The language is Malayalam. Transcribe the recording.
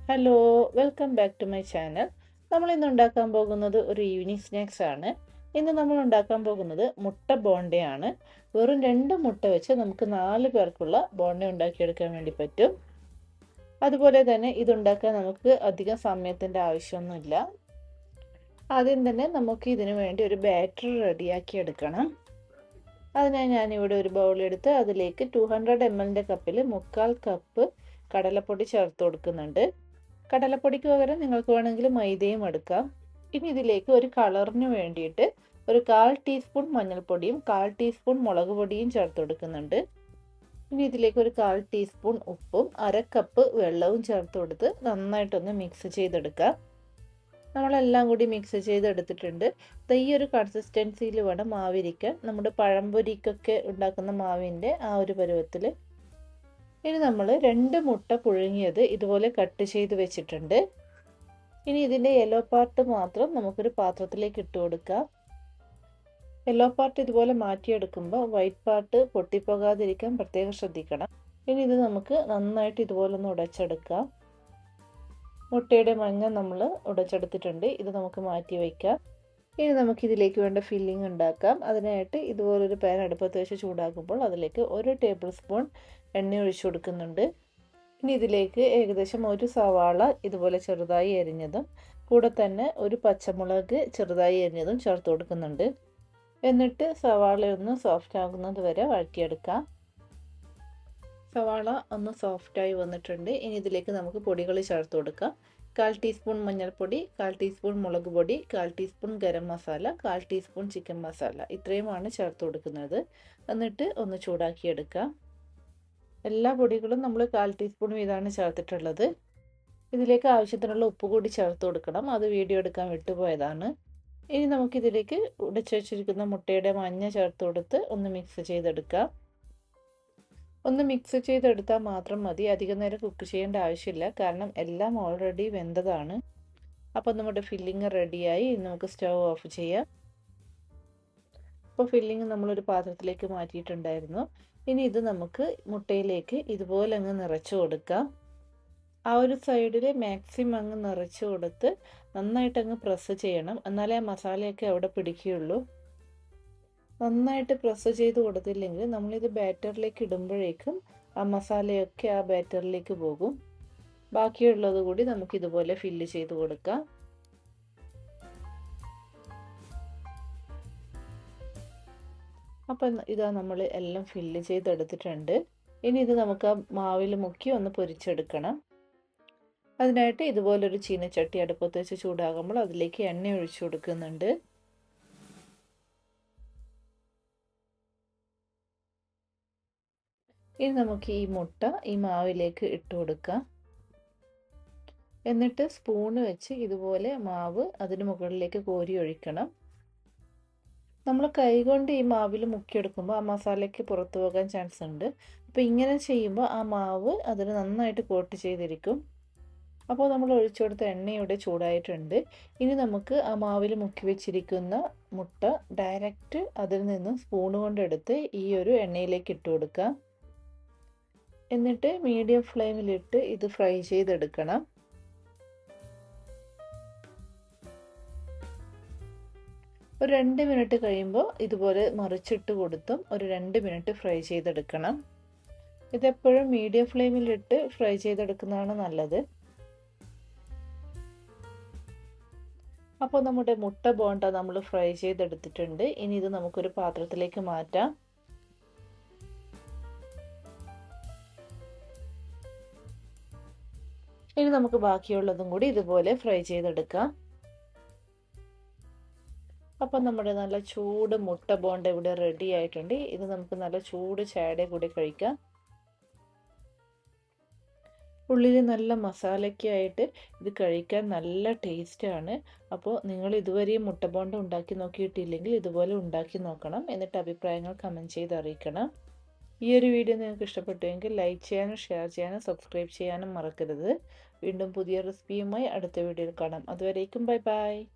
hello welcome back to my channel നമ്മൾ ഇന്ന് ഉണ്ടാക്കാൻ പോകുന്നത് ഒരു ഈവനിങ് സ്നാക്സ് ആണ് ഇന്ന് നമ്മൾ ഉണ്ടാക്കാൻ പോകുന്നത് മുട്ട ബോണ്ടയാണ് വെറും രണ്ട് മുട്ട വെച്ച് നമുക്ക് നാല് പേർക്കുള്ള ബോണ്ട ഉണ്ടാക്കിയെടുക്കാൻ വേണ്ടി പറ്റും അതുപോലെ തന്നെ ഇതുണ്ടാക്കാൻ നമുക്ക് അധികം സമയത്തിൻ്റെ ആവശ്യമൊന്നുമില്ല ആദ്യം തന്നെ നമുക്ക് ഇതിനു വേണ്ടി ഒരു ബാറ്റർ റെഡിയാക്കി എടുക്കണം അതിനായി ഞാനിവിടെ ഒരു ബൗൾ എടുത്ത് അതിലേക്ക് ടു ഹൺഡ്രഡ് എം എല്ലിൻ്റെ കപ്പിൽ മുക്കാൽ കപ്പ് കടലപ്പൊടി ചേർത്ത് കൊടുക്കുന്നുണ്ട് കടലപ്പൊടിക്ക് പകരം നിങ്ങൾക്ക് വേണമെങ്കിൽ മൈദയും എടുക്കാം ഇനി ഇതിലേക്ക് ഒരു കളറിന് വേണ്ടിയിട്ട് ഒരു കാൽ ടീസ്പൂൺ മഞ്ഞൾപ്പൊടിയും കാൽ ടീസ്പൂൺ മുളക് പൊടിയും ചേർത്ത് കൊടുക്കുന്നുണ്ട് ഇനി ഇതിലേക്ക് ഒരു കാൽ ടീസ്പൂൺ ഉപ്പും അര കപ്പ് വെള്ളവും ചേർത്ത് കൊടുത്ത് നന്നായിട്ടൊന്ന് മിക്സ് ചെയ്തെടുക്കാം നമ്മളെല്ലാം കൂടി മിക്സ് ചെയ്തെടുത്തിട്ടുണ്ട് ഈ ഒരു കൺസിസ്റ്റൻസിയിൽ വേണം മാവിരിക്കാൻ നമ്മുടെ പഴംപൊരിക്കൊക്കെ ഉണ്ടാക്കുന്ന മാവിൻ്റെ ആ ഒരു പരുവത്തിൽ ഇനി നമ്മൾ രണ്ട് മുട്ട പുഴുങ്ങിയത് ഇതുപോലെ കട്ട് ചെയ്ത് വെച്ചിട്ടുണ്ട് ഇനി ഇതിൻ്റെ യെല്ലോ പാർട്ട് മാത്രം നമുക്കൊരു പാത്രത്തിലേക്ക് ഇട്ട് കൊടുക്കാം യെല്ലോ പാർട്ട് ഇതുപോലെ മാറ്റിയെടുക്കുമ്പോൾ വൈറ്റ് പാർട്ട് പൊട്ടിപ്പോകാതിരിക്കാൻ പ്രത്യേകം ശ്രദ്ധിക്കണം ഇനി ഇത് നമുക്ക് നന്നായിട്ട് ഇതുപോലെ ഒന്ന് ഉടച്ചെടുക്കാം മുട്ടയുടെ മഞ്ഞ നമ്മൾ ഉടച്ചെടുത്തിട്ടുണ്ട് ഇത് നമുക്ക് മാറ്റി വയ്ക്കാം ഇനി നമുക്ക് ഇതിലേക്ക് വേണ്ട ഫില്ലിംഗ് ഉണ്ടാക്കാം അതിനായിട്ട് ഇതുപോലൊരു പാൻ അടുപ്പത്ത് വെച്ച് ചൂടാക്കുമ്പോൾ അതിലേക്ക് ഒരു ടേബിൾ സ്പൂൺ എണ്ണ ഒഴിച്ചു കൊടുക്കുന്നുണ്ട് ഇനി ഇതിലേക്ക് ഏകദേശം ഒരു സവാള ഇതുപോലെ ചെറുതായി എരിഞ്ഞതും കൂടെ തന്നെ ഒരു പച്ചമുളക് ചെറുതായി എരിഞ്ഞതും ചേർത്ത് കൊടുക്കുന്നുണ്ട് എന്നിട്ട് സവാള ഒന്ന് സോഫ്റ്റ് ആകുന്നത് വരെ വഴറ്റിയെടുക്കാം സവാള ഒന്ന് സോഫ്റ്റായി വന്നിട്ടുണ്ട് ഇനി ഇതിലേക്ക് നമുക്ക് പൊടികൾ ചേർത്ത് കൊടുക്കാം കാൽ ടീസ്പൂൺ മഞ്ഞൾപ്പൊടി കാൽ ടീസ്പൂൺ മുളക് പൊടി കാൽ ടീസ്പൂൺ ഗരം മസാല കാൽ ടീസ്പൂൺ ചിക്കൻ മസാല ഇത്രയുമാണ് ചേർത്ത് കൊടുക്കുന്നത് എന്നിട്ട് ഒന്ന് ചൂടാക്കിയെടുക്കാം എല്ലാ പൊടികളും നമ്മൾ കാൽ ടീസ്പൂൺ വീതമാണ് ചേർത്തിട്ടുള്ളത് ഇതിലേക്ക് ആവശ്യത്തിനുള്ള ഉപ്പ് കൂടി ചേർത്ത് കൊടുക്കണം അത് വീഡിയോ എടുക്കാൻ വിട്ടുപോയതാണ് ഇനി നമുക്കിതിലേക്ക് ഉടച്ചു വെച്ചിരിക്കുന്ന മുട്ടയുടെ മഞ്ഞ ചേർത്ത് കൊടുത്ത് ഒന്ന് മിക്സ് ചെയ്തെടുക്കാം ഒന്ന് മിക്സ് ചെയ്തെടുത്താൽ മാത്രം മതി അധികം നേരം കുക്ക് ചെയ്യേണ്ട ആവശ്യമില്ല കാരണം എല്ലാം ഓൾറെഡി വെന്തതാണ് അപ്പോൾ നമ്മുടെ ഫില്ലിങ് റെഡിയായി നമുക്ക് സ്റ്റവ് ഓഫ് ചെയ്യാം അപ്പോൾ ഫില്ലിങ് നമ്മളൊരു പാത്രത്തിലേക്ക് മാറ്റിയിട്ടുണ്ടായിരുന്നു ഇനി ഇത് നമുക്ക് മുട്ടയിലേക്ക് ഇതുപോലെ അങ്ങ് നിറച്ച് കൊടുക്കാം ആ ഒരു സൈഡിൽ മാക്സിമം അങ്ങ് നിറച്ച് കൊടുത്ത് നന്നായിട്ട് അങ്ങ് പ്രസ് ചെയ്യണം എന്നാലേ ആ മസാലയൊക്കെ അവിടെ പിടിക്കുകയുള്ളൂ നന്നായിട്ട് പ്രസ് ചെയ്ത് കൊടുത്തില്ലെങ്കിൽ നമ്മളിത് ബാറ്ററിലേക്ക് ഇടുമ്പോഴേക്കും ആ മസാലയൊക്കെ ആ ബാറ്ററിലേക്ക് പോകും ബാക്കിയുള്ളത് കൂടി നമുക്ക് ഇതുപോലെ ഫില്ല് ചെയ്ത് കൊടുക്കാം അപ്പം ഇതാ നമ്മൾ എല്ലാം ഫില്ല് ചെയ്തെടുത്തിട്ടുണ്ട് ഇനി ഇത് നമുക്ക് ആ മാവിൽ മുക്കി ഒന്ന് പൊരിച്ചെടുക്കണം അതിനായിട്ട് ഇതുപോലൊരു ചീനച്ചട്ടി അടുപ്പത്ത് വെച്ച് ചൂടാകുമ്പോൾ അതിലേക്ക് എണ്ണ ഒഴിച്ചു കൊടുക്കുന്നുണ്ട് ഇനി നമുക്ക് ഈ മുട്ട ഈ മാവിലേക്ക് ഇട്ട് കൊടുക്കാം എന്നിട്ട് സ്പൂണ് വെച്ച് ഇതുപോലെ മാവ് അതിന് മുകളിലേക്ക് കോരി ഒഴിക്കണം നമ്മൾ കൈകൊണ്ട് ഈ മാവിൽ മുക്കിയെടുക്കുമ്പോൾ ആ മസാലയ്ക്ക് പുറത്തു പോകാൻ ചാൻസ് ഉണ്ട് അപ്പോൾ ഇങ്ങനെ ചെയ്യുമ്പോൾ ആ മാവ് അതിന് നന്നായിട്ട് കോട്ട് ചെയ്തിരിക്കും അപ്പോൾ നമ്മൾ ഒഴിച്ചു കൊടുത്ത എണ്ണ ഇവിടെ ചൂടായിട്ടുണ്ട് ഇനി നമുക്ക് ആ മാവിൽ മുക്കി വെച്ചിരിക്കുന്ന മുട്ട ഡയറക്റ്റ് അതിൽ നിന്ന് സ്പൂൺ കൊണ്ടെടുത്ത് ഈ ഒരു എണ്ണയിലേക്ക് ഇട്ട് കൊടുക്കാം എന്നിട്ട് മീഡിയം ഫ്ലെയിമിലിട്ട് ഇത് ഫ്രൈ ചെയ്തെടുക്കണം ഒരു രണ്ട് മിനിറ്റ് കഴിയുമ്പോൾ ഇതുപോലെ മറിച്ചിട്ട് കൊടുത്തും ഒരു രണ്ട് മിനിറ്റ് ഫ്രൈ ചെയ്തെടുക്കണം ഇതെപ്പോഴും മീഡിയം ഫ്ലെയിമിലിട്ട് ഫ്രൈ ചെയ്തെടുക്കുന്നതാണ് നല്ലത് അപ്പോൾ നമ്മുടെ മുട്ട ബോണ്ട നമ്മൾ ഫ്രൈ ചെയ്തെടുത്തിട്ടുണ്ട് ഇനി ഇത് നമുക്കൊരു പാത്രത്തിലേക്ക് മാറ്റാം ഇനി നമുക്ക് ബാക്കിയുള്ളതും കൂടി ഇതുപോലെ ഫ്രൈ ചെയ്തെടുക്കാം അപ്പം നമ്മുടെ നല്ല ചൂട് മുട്ട ബോണ്ട ഇവിടെ റെഡി ആയിട്ടുണ്ട് ഇത് നമുക്ക് നല്ല ചൂട് ചായയുടെ കൂടി കഴിക്കാം ഉള്ളിൽ നല്ല മസാലയ്ക്ക് ആയിട്ട് ഇത് കഴിക്കാൻ നല്ല ടേസ്റ്റാണ് അപ്പോൾ നിങ്ങൾ ഇതുവരെയും മുട്ട ബോണ്ട ഉണ്ടാക്കി നോക്കിയിട്ടില്ലെങ്കിൽ ഇതുപോലെ ഉണ്ടാക്കി നോക്കണം എന്നിട്ട് അഭിപ്രായങ്ങൾ കമൻറ്റ് ചെയ്ത് അറിയിക്കണം ഈ ഒരു വീഡിയോ നിങ്ങൾക്ക് ഇഷ്ടപ്പെട്ടുവെങ്കിൽ ലൈക്ക് ചെയ്യാനും ഷെയർ ചെയ്യാനും സബ്സ്ക്രൈബ് ചെയ്യാനും മറക്കരുത് വീണ്ടും പുതിയ റെസിപ്പിയുമായി അടുത്ത വീഡിയോയിൽ കാണാം അതുവരേക്കും ബൈ ബൈ